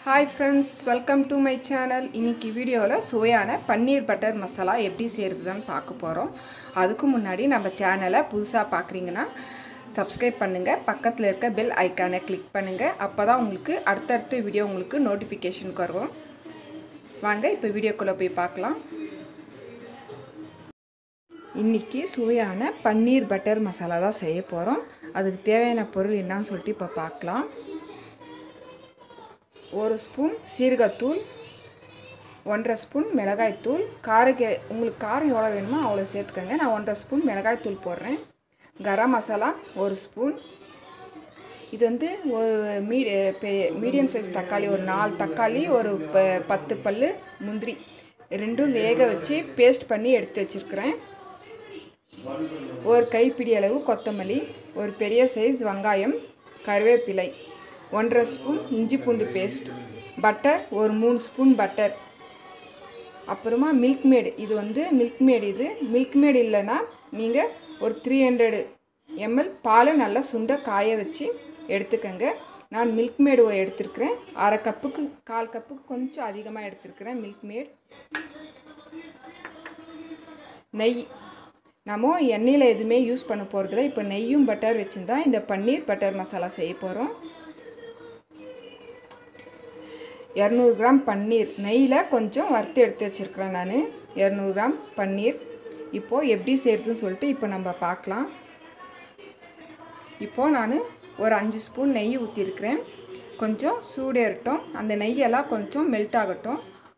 hi friends welcome to my channel இன்னைக்கு வீடியோவில் சுவையான பன்னீர் பட்டர் மசாலா எப்படி செய்கிறதுன்னு பார்க்க போகிறோம் அதுக்கு முன்னாடி நம்ம சேனலை புதுசாக பார்க்குறீங்கன்னா சப்ஸ்கிரைப் பண்ணுங்கள் பக்கத்தில் இருக்க பெல் ஐக்கானை கிளிக் பண்ணுங்கள் அப்போ தான் உங்களுக்கு அடுத்தடுத்த வீடியோ உங்களுக்கு நோட்டிஃபிகேஷனுக்கு வரும் வாங்க இப்போ வீடியோக்குள்ளே போய் பார்க்கலாம் இன்றைக்கி சுவையான பன்னீர் பட்டர் மசாலா தான் செய்ய போகிறோம் அதுக்கு தேவையான பொருள் என்னன்னு சொல்லிட்டு இப்போ பார்க்கலாம் ஒரு ஸ்பூன் சீரகத்தூள் ஒன்றரை ஸ்பூன் மிளகாய்த்தூள் காரக்கு உங்களுக்கு காரம் எவ்வளோ வேணுமோ அவ்வளோ சேர்த்துக்கோங்க நான் ஒன்றரை ஸ்பூன் மிளகாய்த்தூள் போடுறேன் கரம் மசாலா ஒரு ஸ்பூன் இது வந்து ஒரு மீ பெரிய மீடியம் சைஸ் தக்காளி ஒரு நாலு தக்காளி ஒரு ப பத்து பல் முந்திரி ரெண்டும் வேக வச்சு பேஸ்ட் பண்ணி எடுத்து வச்சுருக்கிறேன் ஒரு கைப்பிடி அளவு கொத்தமல்லி ஒரு பெரிய சைஸ் வெங்காயம் கருவேப்பிலை ஒன்றரை ஸ்பூன் இஞ்சி பூண்டு பேஸ்ட் பட்டர் ஒரு மூணு ஸ்பூன் பட்டர் அப்புறமா மில்க் மேடு இது வந்து மில்க் மேடு இது மில்க் மேடு இல்லைன்னா நீங்கள் ஒரு த்ரீ ஹண்ட்ரடு எம்எல் பாலை நல்லா சுண்ட காய வச்சு எடுத்துக்கோங்க நான் மில்க் மேடு எடுத்திருக்கிறேன் அரை கப்புக்கு கால் கப்புக்கு கொஞ்சம் அதிகமாக எடுத்திருக்கிறேன் மில்க் மேட் நெய் நம்ம எண்ணெயில் எதுவுமே யூஸ் பண்ண போகிறதில்ல இப்போ நெய்யும் பட்டர் வச்சுருந்தா இந்த பன்னீர் பட்டர் மசாலா செய்ய போகிறோம் இரநூறு கிராம் பன்னீர் நெய்யில் கொஞ்சம் வறுத்து எடுத்து வச்சுருக்கிறேன் நான் இரநூறு கிராம் பன்னீர் இப்போது எப்படி செய்கிறதுன்னு சொல்லிட்டு இப்போ நம்ம பார்க்கலாம் இப்போது நான் ஒரு அஞ்சு ஸ்பூன் நெய் ஊற்றிருக்கிறேன் கொஞ்சம் சூடேறட்டும் அந்த நெய்யெல்லாம் கொஞ்சம் மெல்ட் ஆகட்டும்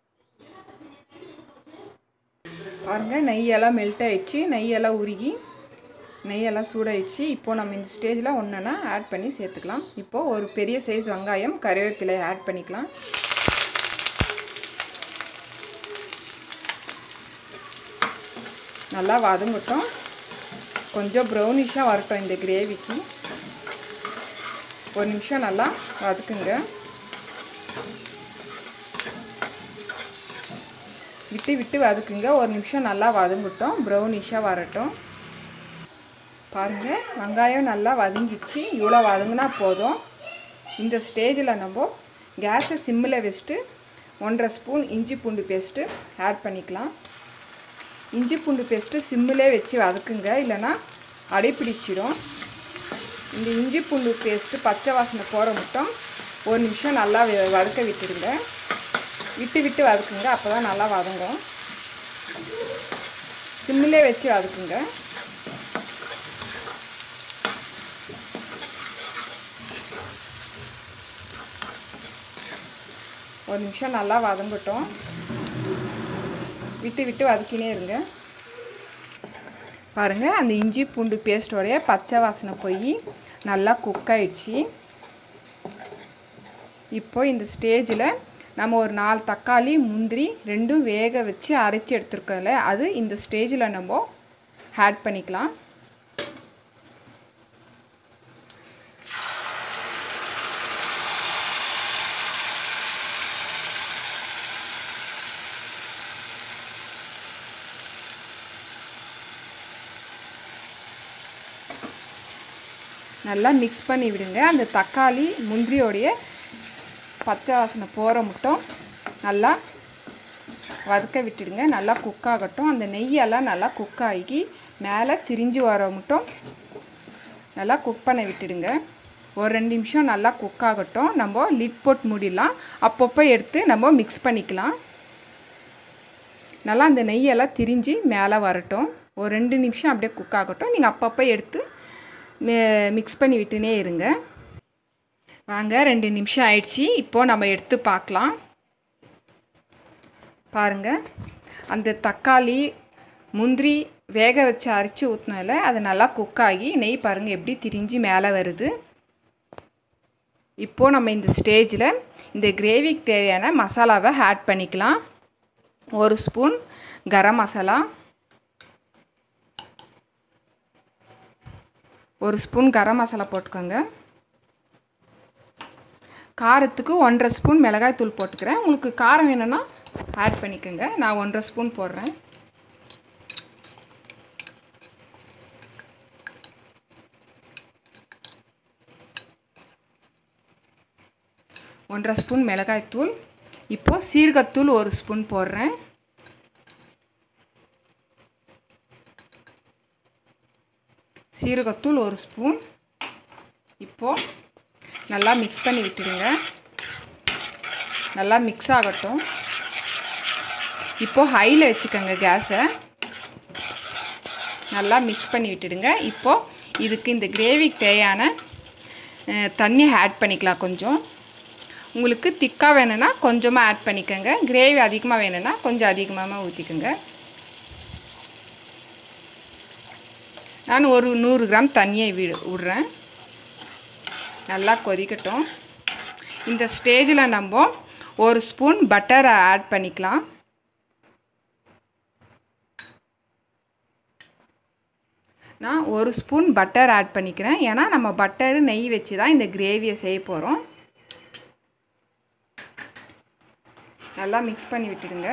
பாருங்கள் நெய்யெல்லாம் மெல்ட் ஆயிடுச்சு நெய்யெல்லாம் உருகி நெய்யெல்லாம் சூடாயிடுச்சு இப்போது நம்ம இந்த ஸ்டேஜில் ஒன்றுனா ஆட் பண்ணி சேர்த்துக்கலாம் இப்போது ஒரு பெரிய சைஸ் வெங்காயம் கருவேப்பிலை ஆட் பண்ணிக்கலாம் நல்லா வதங்கட்டும் கொஞ்சம் ப்ரௌனிஷாக வரட்டும் இந்த கிரேவிக்கு ஒரு நிமிஷம் நல்லா வதக்குங்க விட்டு விட்டு வதக்குங்க ஒரு நிமிஷம் நல்லா வதங்கட்டும் ப்ரௌனிஷாக வரட்டும் பாருங்கள் வெங்காயம் நல்லா வதங்கிடுச்சு இவ்வளோ வதங்கினா போதும் இந்த ஸ்டேஜில் நம்ம கேஸை சிம்மில் வச்சுட்டு ஒன்றரை ஸ்பூன் இஞ்சி பூண்டு பேஸ்ட்டு ஆட் பண்ணிக்கலாம் இஞ்சி பூண்டு பேஸ்ட்டு சிம்மிலே வச்சு வதக்குங்க இல்லைன்னா அடைப்பிடிச்சிடும் இந்த இஞ்சி பூண்டு பேஸ்ட்டு பச்சை வாசனை போகிற மட்டும் ஒரு நிமிஷம் நல்லா வதக்க விட்டுடுங்க விட்டு விட்டு வதக்குங்க அப்போ தான் நல்லா வதங்கும் சிம்மிலே வச்சு வதக்குங்க ஒரு நிமிஷம் நல்லா வதங்கட்டும் விட்டு விட்டு வதக்கினே இருங்க பாருங்கள் அந்த இஞ்சி பூண்டு பேஸ்டோடைய பச்சை வாசனை போய் நல்லா குக் ஆயிடுச்சு இப்போ இந்த ஸ்டேஜில் நம்ம ஒரு நாலு தக்காளி முந்திரி ரெண்டும் வேக வச்சு அரைச்சி எடுத்துருக்கோம்ல அது இந்த ஸ்டேஜில் நம்ம ஆட் பண்ணிக்கலாம் நல்லா மிக்ஸ் பண்ணி விடுங்க அந்த தக்காளி முந்திரியோடைய பச்சை வாசனை போகிற மட்டும் நல்லா வதக்க விட்டுடுங்க நல்லா குக் ஆகட்டும் அந்த நெய்யெல்லாம் நல்லா குக் ஆகி மேலே திரிஞ்சு வர மட்டும் நல்லா குக் பண்ண விட்டுடுங்க ஒரு ரெண்டு நிமிஷம் நல்லா குக் ஆகட்டும் நம்ம லிட் போட்டு மூடிடலாம் அப்பப்போ எடுத்து நம்ம மிக்ஸ் பண்ணிக்கலாம் நல்லா அந்த நெய்யெல்லாம் திரிஞ்சு மேலே வரட்டும் ஒரு ரெண்டு நிமிஷம் அப்படியே குக் ஆகட்டும் நீங்கள் அப்பப்போ எடுத்து மிக்ஸ் பண்ணி விட்டுனே இருங்க வாங்க ரெண்டு நிமிஷம் ஆயிடுச்சு இப்போது நம்ம எடுத்து பார்க்கலாம் பாருங்கள் அந்த தக்காளி முந்திரி வேக வச்சு அரைச்சி ஊற்றினால அது நல்லா குக் ஆகி நெய் பாருங்கள் எப்படி திரிஞ்சு மேலே வருது இப்போது நம்ம இந்த ஸ்டேஜில் இந்த கிரேவிக்கு தேவையான மசாலாவை ஆட் பண்ணிக்கலாம் ஒரு ஸ்பூன் கரம் மசாலா ஒரு ஸ்பூன் கரம் மசாலா போட்டுக்கோங்க காரத்துக்கு ஒன்றரை ஸ்பூன் மிளகாய் தூள் போட்டுக்கிறேன் உங்களுக்கு காரம் வேணும்னா ஆட் பண்ணிக்கோங்க நான் ஒன்றரை ஸ்பூன் போடுறேன் ஒன்றரை ஸ்பூன் மிளகாய்த்தூள் இப்போது சீரகத்தூள் ஒரு ஸ்பூன் போடுறேன் சீரகத்தூள் ஒரு ஸ்பூன் இப்போது நல்லா மிக்ஸ் பண்ணி விட்டுடுங்க நல்லா மிக்ஸ் ஆகட்டும் இப்போது ஹையில் வச்சுக்கோங்க கேஸை நல்லா மிக்ஸ் பண்ணி விட்டுடுங்க இப்போது இதுக்கு இந்த கிரேவிக்கு தேவையான அஹ், தண்ணி ஆட் பண்ணிக்கலாம் கொஞ்சம் உங்களுக்கு திக்காக வேணும்னா கொஞ்சமாக ஆட் பண்ணிக்கோங்க கிரேவி அதிகமாக வேணும்னா கொஞ்சம் அதிகமாக ஊற்றிக்கோங்க நான் ஒரு நூறு கிராம் தண்ணியை வி விடுறேன் நல்லா கொதிக்கட்டும் இந்த ஸ்டேஜில் நம்ம ஒரு ஸ்பூன் பட்டரை ஆட் பண்ணிக்கலாம் நான் ஒரு ஸ்பூன் பட்டர் ஆட் பண்ணிக்கிறேன் ஏன்னா நம்ம பட்டரு நெய் வச்சு தான் இந்த கிரேவியை செய்ய போகிறோம் நல்லா மிக்ஸ் பண்ணி விட்டுடுங்க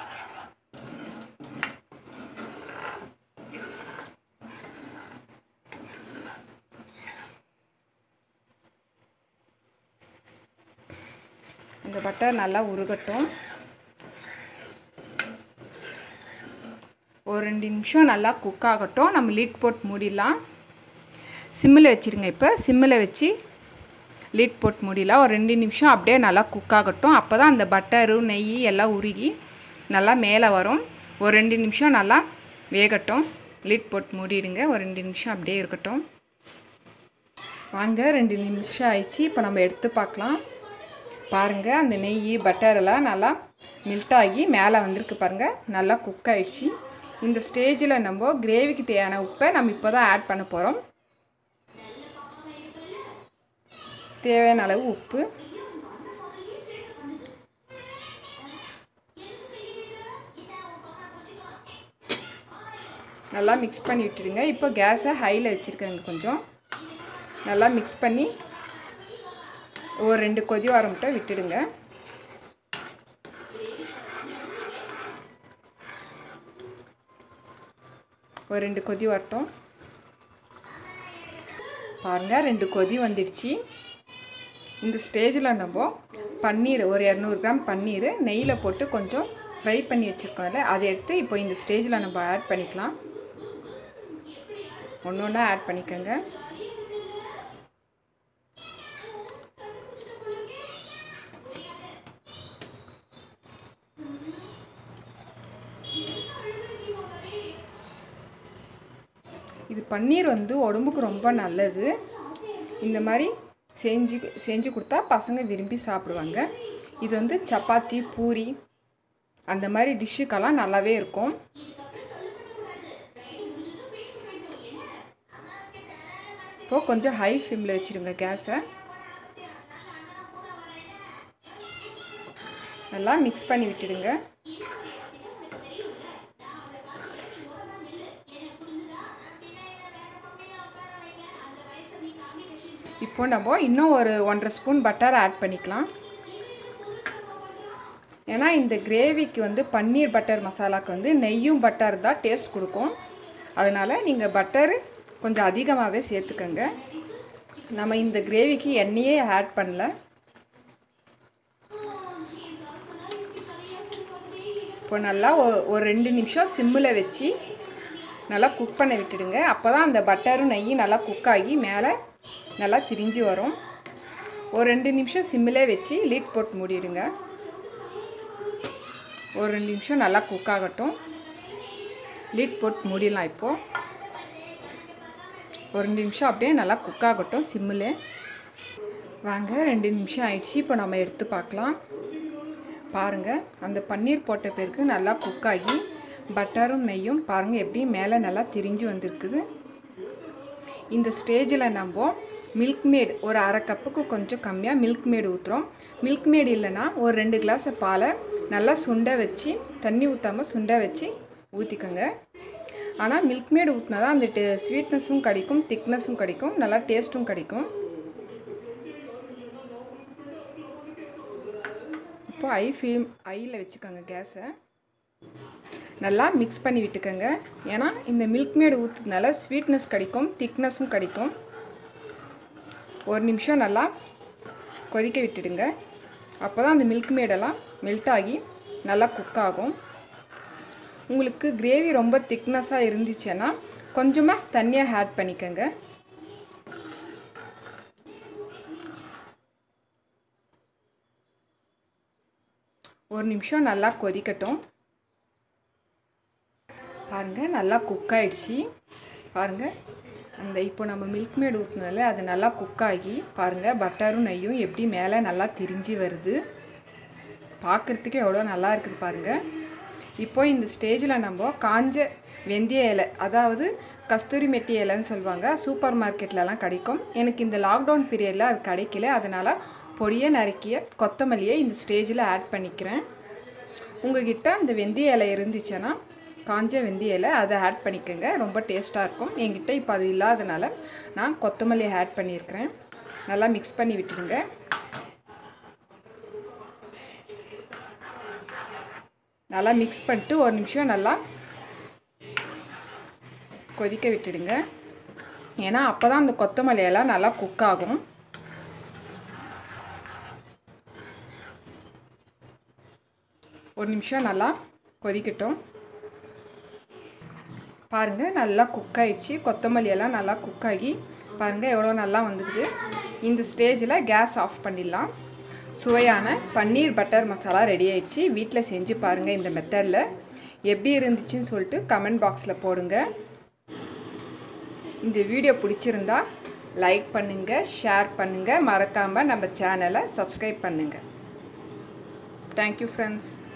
இந்த பட்டர் நல்லா உருகட்டும் ஒரு ரெண்டு நிமிஷம் நல்லா குக் ஆகட்டும் நம்ம லிட் போட்டு மூடிடலாம் சிம்மில் வச்சுருங்க இப்போ சிம்மில் வச்சு லிட் போட்டு மூடிடலாம் ஒரு ரெண்டு நிமிஷம் அப்படியே நல்லா குக் ஆகட்டும் அப்போ தான் அந்த பட்டரு நெய் எல்லாம் உருகி நல்லா மேலே வரும் ஒரு ரெண்டு நிமிஷம் நல்லா வேகட்டும் லிட் போட்டு மூடிடுங்க ஒரு ரெண்டு நிமிஷம் அப்படியே இருக்கட்டும் வாங்க ரெண்டு நிமிஷம் ஆயிடுச்சு இப்போ நம்ம எடுத்து பார்க்கலாம் பாருங்கள் அந்த நெய் பட்டர் எல்லாம் நல்லா மெல்ட் ஆகி மேலே வந்திருக்கு பாருங்கள் நல்லா குக் ஆயிடுச்சு இந்த ஸ்டேஜில் நம்ம கிரேவிக்கு தேவையான உப்பை நம்ம இப்போ தான் ஆட் பண்ண போகிறோம் தேவையான அளவு உப்பு நல்லா மிக்ஸ் பண்ணி விட்டுடுங்க இப்போ கேஸை ஹையில் வச்சுருக்கேங்க கொஞ்சம் நல்லா மிக்ஸ் பண்ணி ஒரு ரெண்டு கொதி வர மட்டும் விட்டுடுங்க ஒரு ரெண்டு கொதி வரட்டும் பாருங்கள் ரெண்டு கொதி வந்துடுச்சு இந்த ஸ்டேஜில் நம்ம பன்னீர் ஒரு இரநூறு கிராம் பன்னீர் நெய்யில் போட்டு கொஞ்சம் ஃப்ரை பண்ணி வச்சுருக்கோம்ல அதை எடுத்து இப்போ இந்த ஸ்டேஜில் நம்ம ஆட் பண்ணிக்கலாம் ஒன்று ஒன்றா ஆட் பண்ணிக்கோங்க இது பன்னீர் வந்து உடம்புக்கு ரொம்ப நல்லது இந்த மாதிரி செஞ்சு செஞ்சு கொடுத்தா பசங்க விரும்பி சாப்பிடுவாங்க இது வந்து சப்பாத்தி பூரி அந்த மாதிரி டிஷ்ஷுக்கெல்லாம் நல்லாவே இருக்கும் இப்போ கொஞ்சம் ஹை ஃப்ளேமில் வச்சுடுங்க கேஸை நல்லா மிக்ஸ் பண்ணி விட்டுடுங்க இப்போ நம்ம இன்னும் ஒரு ஒன்றரை ஸ்பூன் பட்டர் ஆட் பண்ணிக்கலாம் ஏன்னா இந்த கிரேவிக்கு வந்து பன்னீர் பட்டர் மசாலாக்கு வந்து நெய்யும் பட்டர் தான் டேஸ்ட் கொடுக்கும் அதனால் நீங்கள் பட்டர் கொஞ்சம் அதிகமாகவே சேர்த்துக்கோங்க நம்ம இந்த கிரேவிக்கு எண்ணெயே ஆட் பண்ணல இப்போ நல்லா ஒ- ஒரு ரெண்டு நிமிஷம் சிம்மில் வச்சு நல்லா குக் பண்ண விட்டுடுங்க அப்போ தான் அந்த பட்டரும் நெய்யும் நல்லா குக் ஆகி மேலே நல்லா திரிஞ்சு வரும் ஒரு ரெண்டு நிமிஷம் சிம்மிலே வச்சு லீட் போட்டு மூடிடுங்க ஒரு ரெண்டு நிமிஷம் நல்லா குக் ஆகட்டும் லீட் போட்டு மூடிடலாம் இப்போது ஒரு ரெண்டு நிமிஷம் அப்படியே நல்லா குக் ஆகட்டும் சிம்மில் வாங்க ரெண்டு நிமிஷம் ஆயிடுச்சு இப்போ நம்ம எடுத்து பார்க்கலாம் பாருங்கள் அந்த பன்னீர் போட்ட பிறகு நல்லா குக் ஆகி பட்டரும் நெய்யும் பாருங்கள் எப்படி மேலே நல்லா திரிஞ்சு வந்திருக்குது இந்த ஸ்டேஜில் நம்ம மில்க் மேட் ஒரு அரை கப்புக்கு கொஞ்சம் கம்மியாக மில்க் மேடு ஊற்றுறோம் மில்க் மேடு இல்லைன்னா ஒரு ரெண்டு கிளாஸ் பாலை நல்லா சுண்ட வச்சு தண்ணி ஊற்றாமல் சுண்ட வச்சு ஊற்றிக்கோங்க ஆனால் மில்க் மேடு ஊற்றினா தான் அந்த ஸ்வீட்னஸும் கிடைக்கும் திக்னஸும் கிடைக்கும் நல்லா டேஸ்ட்டும் கிடைக்கும் இப்போ ஐ ஃப்ளேம் ஐயில் வச்சுக்கோங்க கேஸை நல்லா மிக்ஸ் பண்ணி விட்டுக்கோங்க ஏன்னா இந்த மில்க் மேடு ஊற்றுறதுனால ஸ்வீட்னஸ் கிடைக்கும் திக்னஸும் கிடைக்கும் ஒரு நிமிஷம் நல்லா கொதிக்க விட்டுடுங்க அப்போ தான் அந்த மில்க் மேடெல்லாம் மெல்ட் ஆகி நல்லா குக் ஆகும் உங்களுக்கு கிரேவி ரொம்ப திக்னஸாக இருந்துச்சுன்னா கொஞ்சமாக தண்ணியாக ஆட் பண்ணிக்கோங்க ஒரு நிமிஷம் நல்லா கொதிக்கட்டும் பாருங்கள் நல்லா குக் ஆயிடுச்சு பாருங்கள் அந்த இப்போ நம்ம மில்க் மேட் ஊற்றினால அது நல்லா குக் ஆகி பாருங்கள் பட்டரும் நெய்யும் எப்படி மேலே நல்லா திரிஞ்சு வருது பார்க்குறதுக்கு எவ்வளோ நல்லா இருக்குது பாருங்கள் இப்போ இந்த ஸ்டேஜில் நம்ம காஞ்ச வெந்தய இலை அதாவது கஸ்தூரி மெட்டி இலைன்னு சொல்லுவாங்க சூப்பர் மார்க்கெட்லலாம் கிடைக்கும் எனக்கு இந்த லாக்டவுன் பீரியடில் அது கிடைக்கல அதனால் பொடியை நறுக்கிய கொத்தமல்லியை இந்த ஸ்டேஜில் ஆட் பண்ணிக்கிறேன் உங்ககிட்ட அந்த வெந்தய இலை இருந்துச்சுன்னா காஞ்ச வெந்தய இலை அதை ஆட் பண்ணிக்கோங்க ரொம்ப டேஸ்ட்டாக இருக்கும் என்கிட்ட இப்போ அது இல்லாதனால நான் கொத்தமல்லி ஆட் பண்ணியிருக்கிறேன் நல்லா மிக்ஸ் பண்ணி விட்டுடுங்க நல்லா மிக்ஸ் பண்ணிட்டு ஒரு நிமிஷம் நல்லா கொதிக்க விட்டுடுங்க ஏன்னா அப்போ தான் அந்த கொத்தமல்லி எல்லாம் நல்லா குக் ஆகும் ஒரு நிமிஷம் நல்லா கொதிக்கட்டும் பாருங்கள் நல்லா குக் ஆயிடுச்சு கொத்தமல்லி எல்லாம் நல்லா குக் ஆகி பாருங்கள் எவ்வளோ நல்லா வந்துக்குது இந்த ஸ்டேஜில் கேஸ் ஆஃப் பண்ணிடலாம் சுவையான பன்னீர் பட்டர் மசாலா ரெடி ஆயிடுச்சு வீட்டில் செஞ்சு பாருங்கள் இந்த மெத்தடில் எப்படி இருந்துச்சுன்னு சொல்லிட்டு கமெண்ட் பாக்ஸில் போடுங்க இந்த வீடியோ பிடிச்சிருந்தா லைக் பண்ணுங்கள் ஷேர் பண்ணுங்கள் மறக்காமல் நம்ம சேனலை சப்ஸ்கிரைப் பண்ணுங்கள் தேங்க்யூ ஃப்ரெண்ட்ஸ்